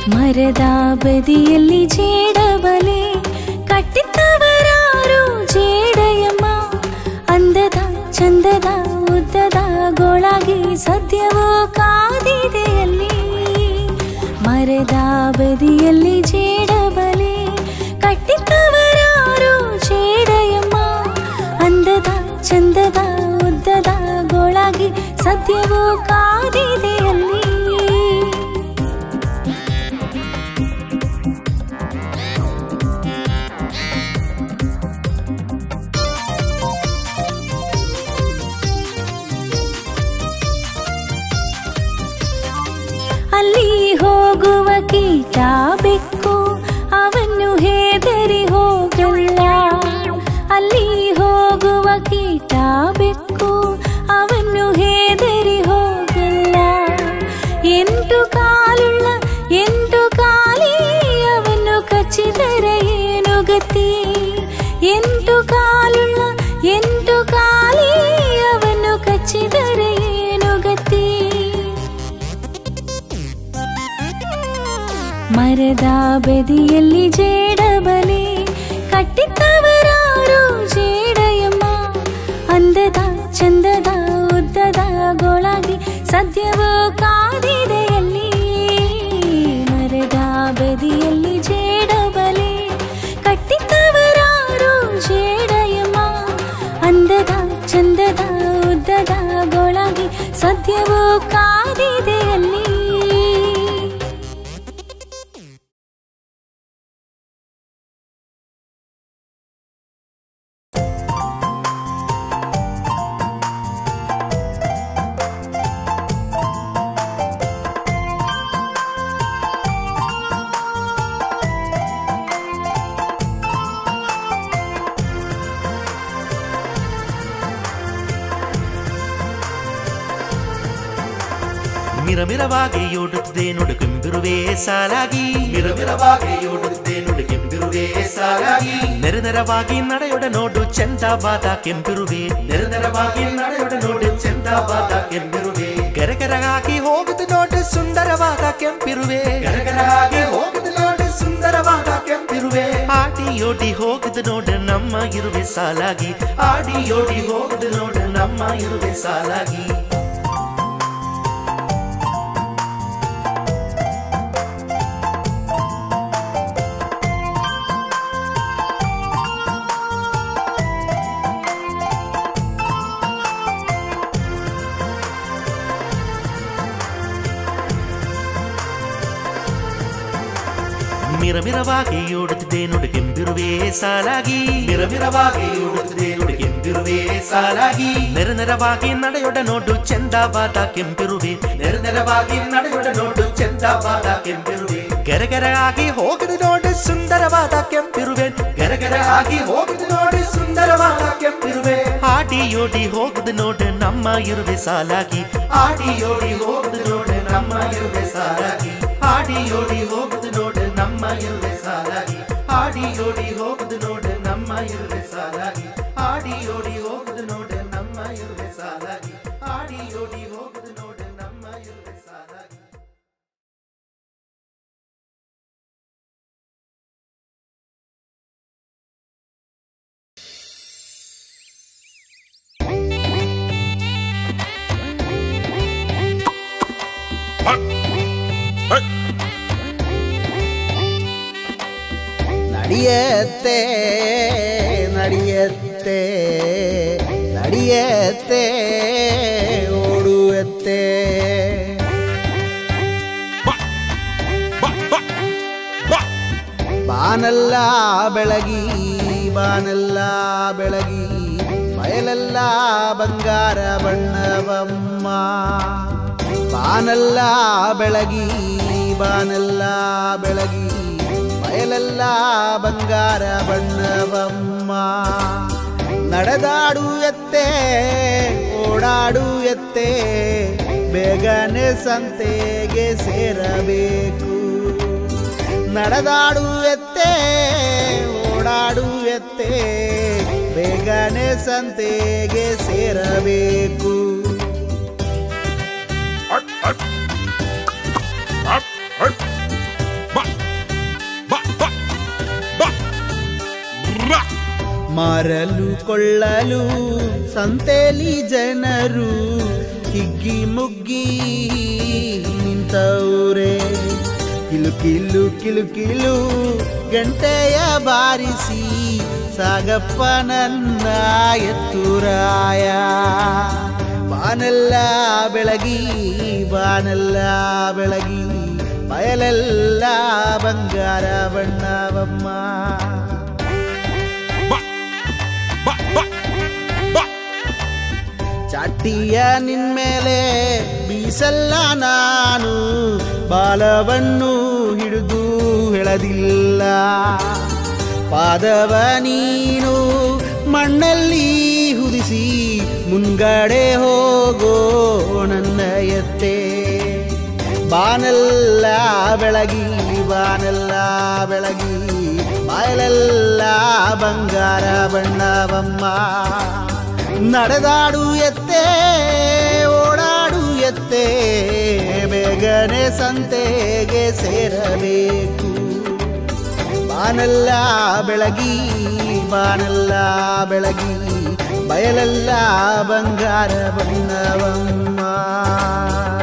ಮರದ ಬದಿಯಲ್ಲಿ ಜೇಡಬಲೆ ಕಟ್ಟಿದ್ದವರಾರು ಜೇಡಯಮ್ಮ ಅಂದದ ಚಂದದ ಉದ್ದದ ಗೋಳಾಗಿ ಸದ್ಯವೋ ಕಾದಿದೆಯಲ್ಲಿ ಮರದ ಬದಿಯಲ್ಲಿ ಜೇಡಬಲೆ ಕಟ್ಟಿದ್ದವರಾರು ಜೇಡಯಮ್ಮ ಅಂದದ ಚಂದದ ಉದ್ದದ ಗೋಳಾಗಿ ಸದ್ಯವೋ ಕಾದಿದೆಯಲ್ಲಿ ಅಲ್ಲಿ ಹೋಗುವ ಕೀಟ ಬೆಕ್ಕು ಅವನ್ನು ಹೆದರಿ ಹೋಗಲ್ಲ ಅಲ್ಲಿ ಹೋಗುವ ಕೀಟ ಬೆಕ್ಕು ಅವನ್ನು ಹೆದರಿ ಹೋಗಲ್ಲ ಎಂಟು ಕಾಲುಳ್ಳ ಎಂಟು ಕಾಲಿ ಅವನ್ನು ಕಚ್ಚಿದರೆ ಏನು ಗತಿ ಎಂಟು ಕಾಲುಳ್ಳ ಎಂಟು ಕಾಲಿ ಅವನ್ನು ಕಚ್ಚಿದರೆ ಏನು ಗತಿ ಮರದ ಬದಿಯಲ್ಲಿ ಜೇಡಬಲೆ ಕಟ್ಟಿದ್ದವರಾರು ಜೇಡಯಮ್ಮ ಅಂದದ ಚಂದದ ಉದ್ದದ ಗೋಳಾಗಿ ಸದ್ಯವೋ ಕಾದಿದೆಯಲ್ಲಿ ಮರದ ಬದಿಯಲ್ಲಿ ಜೇಡಬಲೆ ಕಟ್ಟಿದ್ದವರಾರು ಜೇಡಯಮ್ಮ ಅಂದದ ಚಂದದ ಉದ್ದದ ಗೋಳಾಗಿ ಸದ್ಯವೋ ಕಾದಿದೆಯಲ್ಲಿ ಮಿರಮಿರವಾಗಿ ಓಡುತ್ತಿದೆ ನುಡು ಕೆಂಬಿರುವೆ ಸಾಲಾಗಿ ಮಿರಮಿರವಾಗಿ ಓಡುತ್ತಿದೆ ನುಡು ಕೆಂಬಿರುವೆ ಸಾಲಾಗಿ ನೆರನೆರವಾಗಿ ನಡೆಯೊಡ ನೋಡು ಚಂದವಾದ ಕೆಂಪಿರುವೆ ನೆರನೆರವಾಗಿ ನಡೆಯೊಡ ನೋಡು ಚಂದವಾದ ಕೆಂಪಿರುವೆ ಗರಗರಗಾಗಿ ಹೋಗುದು ನೋಡು ಸುಂದರವಾದ ಕೆಂಪಿರುವೆ ಗರಗರಗಾಗಿ ಹೋಗುದು ನೋಡು ಸುಂದರವಾದ ಕೆಂಪಿರುವೆ ಆಡಿಯೋಡಿ ಹೋಗುದು ನೋಡು ನಮ್ಮ ಇರುವೆ ಸಾಲಾಗಿ ಆಡಿಯೋಡಿ ಹೋಗುದು ನೋಡು ನಮ್ಮ ಇರುವೆ ಸಾಲಾಗಿ ಮಿರಮಿರವಾಗಿ ಓಡುತ್ತಿದೆ ನುಡು ಕೆಂಬಿರುವೆ ಸಾಲಾಗಿ ಮಿರಮಿರವಾಗಿ ಓಡುತ್ತಿದೆ ನುಡು ಕೆಂಪಿರುವೆ ಸಾಲಾಗಿ ನೆರನೆರವಾಗಿ ನಡೆಯೊಡ ನೋಡು ಚಂದವಾದ ಕೆಂಪಿರುವೆ ನೆರನೆರವಾಗಿ ನಡೆಯೊಡ ನೋಡು ಚಂದವಾದ ಕೆಂಪಿರುವೆ ಗರಗರ ಆಗಿ ಹೋಗದು ನೋಡು ಸುಂದರವಾದ ಕೆಂಪಿರುವೆ ಗರಗರ ಆಗಿ ಹೋಗದು ನೋಡು ಸುಂದರವಾದ ಕೆಂಪಿರುವೆ ಆಡಿಯೋಡಿ ಹೋಗದು ನೋಡು ನಮ್ಮ ಇರುವೆ ಸಾಲಾಗಿ ಆಡಿಯೋಡಿ ಹೋಗದು ನೋಡು ನಮ್ಮ ಇರುವೆ ಸಾಲಾಗಿ ಆಡಿಯೋಡಿ ಹೋಗುದು ನೋಡು ನಮ್ಮ ಇರುವೆ ಸಾಲಾಗಿ ಆಡಿಯೋಡಿ ಹೋಗುದು ನೋಡು ನಮ್ಮ ಇರುವೆ ಸಾಲಾಗಿ ಆಡಿಯೋಡಿ ಹೋಗುದು ನೋಡು ನಮ್ಮ ಇರುವೆ ಸಾಲಾಗಿ ಆಡಿಯೋಡಿ ಹೋಗುದು ನೋಡು ನಮ್ಮ ಇರುವೆ ಸಾಲಾಗಿ ನಡೆಯತ್ತೆ ನಡೆಯತ್ತೆ ನಡೆಯತ್ತೆ ಓಡುವತ್ತೆ ಬಾನಲ್ಲ ಬೆಳಗಿ ಬಾನಲ್ಲ ಬೆಳಗಿ ಬಯಲೆಲ್ಲ ಬಂಗಾರ ಬಣ್ಣವಮ್ಮ ಬಾನಲ್ಲ ಬೆಳಗಿ ಬಾನಲ್ಲ ಬೆಳಗಿ ಬಯಲೆಲ್ಲ ಬಂಗಾರ ಬಣ್ಣವಮ್ಮ ನಡೆದಾಡು ಎತ್ತೆ ಓಡಾಡು ಎತ್ತೆ ಬೇಗನೆ ಸಂತೆಗೆ ಸೇರಬೇಕು ನಡೆದಾಡು ಎತ್ತೆ ಓಡಾಡು ಎತ್ತೆ ಬೇಗನೆ ಸಂತೆಗೆ ಸೇರಬೇಕು ಮಾರಲು ಕೊಳ್ಳಲು ಸಂತೆಲಿ ಜನರು ಹಿಗ್ಗಿ ಮುಗ್ಗಿ ನಿಂತವ್ರೆ ಕಿಲು ಕಿಲು ಕಿಲು ಕಿಲು ಗಂಟೆಯ ಬಾರಿಸಿ ಸಾಗಪ್ಪ ನನ್ನ ಎತ್ತುರಾಯ ಬಾನೆಲ್ಲ ಬೆಳಗಿ ಬಾನೆಲ್ಲ ಬೆಳಗಿ ಬಯಲೆಲ್ಲ ಬಂಗಾರ ಬಣ್ಣವಮ್ಮ ಚಾಟಿಯ ನಿನ್ಮೇಲೆ ಬೀಸಲ್ಲ ನಾನು ಬಾಲವನ್ನು ಹಿಡಿದು ಹೇಳದಿಲ್ಲ ಪಾದವ ನೀನು ಮಣ್ಣಲ್ಲಿ ಹುದಿಸಿ ಮುಂಗಡೆ ಹೋಗೋ ನನ್ನ ಎತ್ತೆ ಬಾನೆಲ್ಲ ಬೆಳಗಿ ಬಾನೆಲ್ಲ ಬೆಳಗಿ ಬಾಯಲೆಲ್ಲ ಬಂಗಾರ ಬಣ್ಣವಮ್ಮ ನಡೆದಾಡು ಎತ್ತೆ ಓಡಾಡು ಎತ್ತೆ ಬೇಗನೆ ಸಂತೆಗೆ ಸೇರಬೇಕು ಬಾನೆಲ್ಲ ಬೆಳಗಿ ಬಾನೆಲ್ಲ ಬೆಳಗಿ ಬಯಲೆಲ್ಲ ಬಂಗಾರ ಬಣ್ಣವಮ್ಮ